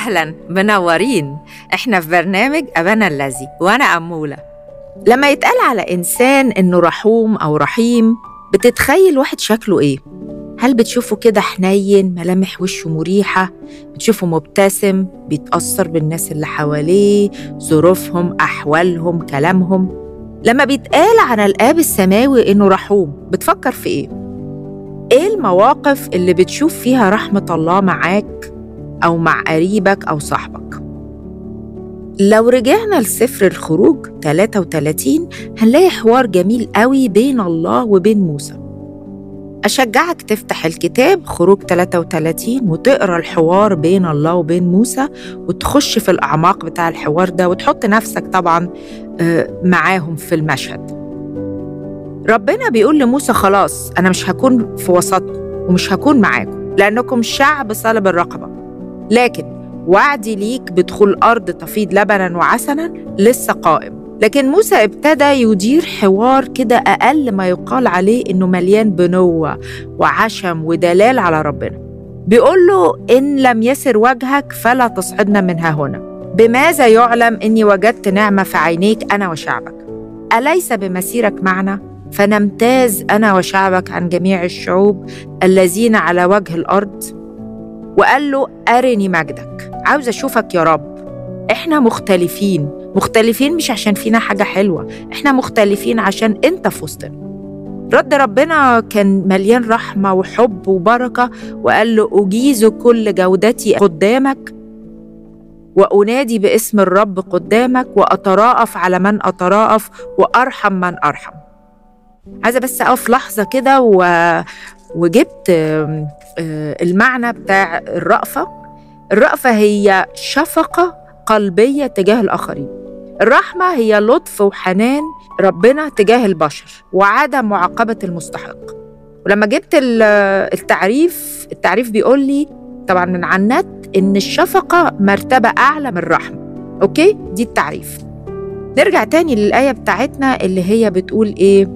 أهلا منورين إحنا في برنامج أبانا الذي وأنا أمولة لما يتقال على إنسان إنه رحوم أو رحيم بتتخيل واحد شكله إيه؟ هل بتشوفه كده حنين ملامح وشه مريحة بتشوفه مبتسم بيتأثر بالناس اللي حواليه ظروفهم أحوالهم كلامهم لما بيتقال عن الآب السماوي إنه رحوم بتفكر في إيه؟ إيه المواقف اللي بتشوف فيها رحمة الله معاك أو مع قريبك أو صاحبك؟ لو رجعنا لسفر الخروج 33 هنلاقي حوار جميل قوي بين الله وبين موسى أشجعك تفتح الكتاب خروج 33 وتقرا الحوار بين الله وبين موسى وتخش في الأعماق بتاع الحوار ده وتحط نفسك طبعا معاهم في المشهد ربنا بيقول لموسى خلاص أنا مش هكون في وسطكم ومش هكون معاكم لأنكم شعب صلب الرقبة لكن وعدي ليك بدخول أرض تفيض لبنا وعسلا لسه قائم لكن موسى ابتدى يدير حوار كده أقل ما يقال عليه إنه مليان بنوة وعشم ودلال على ربنا بيقول له إن لم يسر وجهك فلا تصعدنا منها هنا بماذا يعلم إني وجدت نعمة في عينيك أنا وشعبك أليس بمسيرك معنا فنمتاز أنا وشعبك عن جميع الشعوب الذين على وجه الأرض وقال له أرني مجدك عاوز أشوفك يا رب إحنا مختلفين مختلفين مش عشان فينا حاجة حلوة إحنا مختلفين عشان أنت في وسطنا رد ربنا كان مليان رحمة وحب وبركة وقال له أجيز كل جودتي قدامك وأنادي باسم الرب قدامك وأتراءف على من أتراءف وأرحم من أرحم عايزة بس أقف لحظة كده و... وجبت المعنى بتاع الرأفة الرأفة هي شفقة قلبية تجاه الآخرين الرحمة هي لطف وحنان ربنا تجاه البشر وعدم معاقبة المستحق ولما جبت التعريف التعريف بيقول لي طبعا من على النت إن الشفقة مرتبة أعلى من الرحمة أوكي دي التعريف نرجع تاني للآية بتاعتنا اللي هي بتقول إيه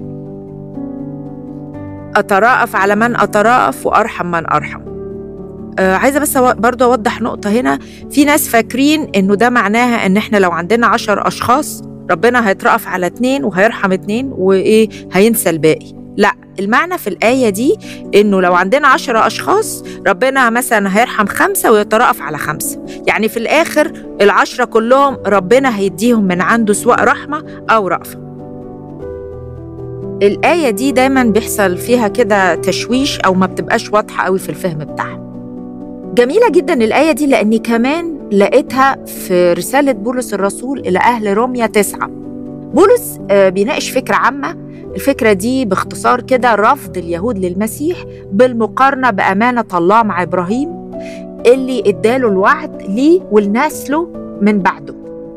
أتراءف على من أتراءف وأرحم من أرحم آه عايزة بس برضو أوضح نقطة هنا في ناس فاكرين إنه ده معناها إن إحنا لو عندنا عشر أشخاص ربنا هيترأف على اتنين وهيرحم اتنين وإيه هينسى الباقي لا المعنى في الآية دي إنه لو عندنا عشرة أشخاص ربنا مثلا هيرحم خمسة ويترأف على خمسة يعني في الآخر العشرة كلهم ربنا هيديهم من عنده سواء رحمة أو رأفة الآية دي دايما بيحصل فيها كده تشويش أو ما بتبقاش واضحة قوي في الفهم بتاعها جميلة جدا الآية دي لأني كمان لقيتها في رسالة بولس الرسول إلى أهل روميا تسعة بولس بيناقش فكرة عامة الفكرة دي باختصار كده رفض اليهود للمسيح بالمقارنة بأمانة الله مع إبراهيم اللي اداله الوعد ليه ولنسله من بعده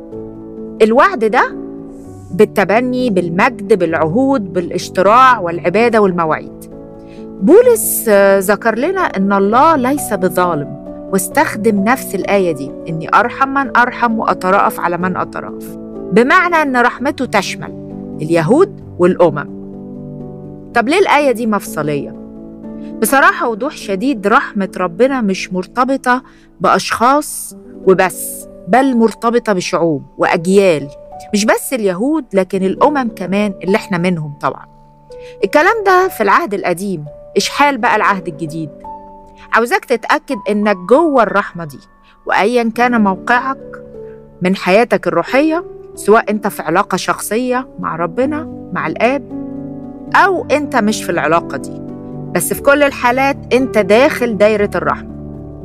الوعد ده بالتبني بالمجد بالعهود بالاشتراع والعبادة والمواعيد بولس ذكر لنا ان الله ليس بظالم واستخدم نفس الايه دي اني ارحم من ارحم واتراءف على من اتراءف بمعنى ان رحمته تشمل اليهود والامم طب ليه الايه دي مفصليه بصراحه وضوح شديد رحمه ربنا مش مرتبطه باشخاص وبس بل مرتبطه بشعوب واجيال مش بس اليهود لكن الامم كمان اللي احنا منهم طبعا الكلام ده في العهد القديم إشحال بقى العهد الجديد عاوزاك تتأكد إنك جوه الرحمة دي وأيا كان موقعك من حياتك الروحية سواء أنت في علاقة شخصية مع ربنا مع الآب أو أنت مش في العلاقة دي بس في كل الحالات أنت داخل دايرة الرحمة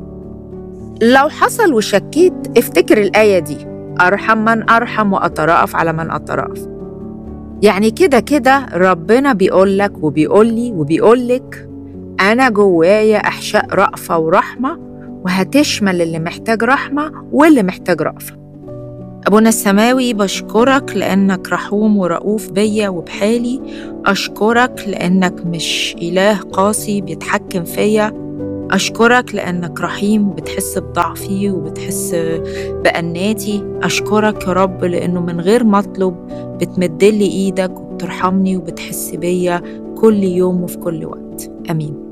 لو حصل وشكيت افتكر الآية دي أرحم من أرحم وأتراءف على من أتراءف يعني كده كده ربنا بيقول لك وبيقول لي وبيقول لك أنا جوايا أحشاء رأفة ورحمة وهتشمل اللي محتاج رحمة واللي محتاج رأفة أبونا السماوي بشكرك لأنك رحوم ورؤوف بيا وبحالي أشكرك لأنك مش إله قاسي بيتحكم فيا أشكرك لأنك رحيم وبتحس بضعفي وبتحس بأناتي أشكرك يا رب لأنه من غير ما أطلب بتمدلي إيدك وبترحمني وبتحس بيا كل يوم وفي كل وقت آمين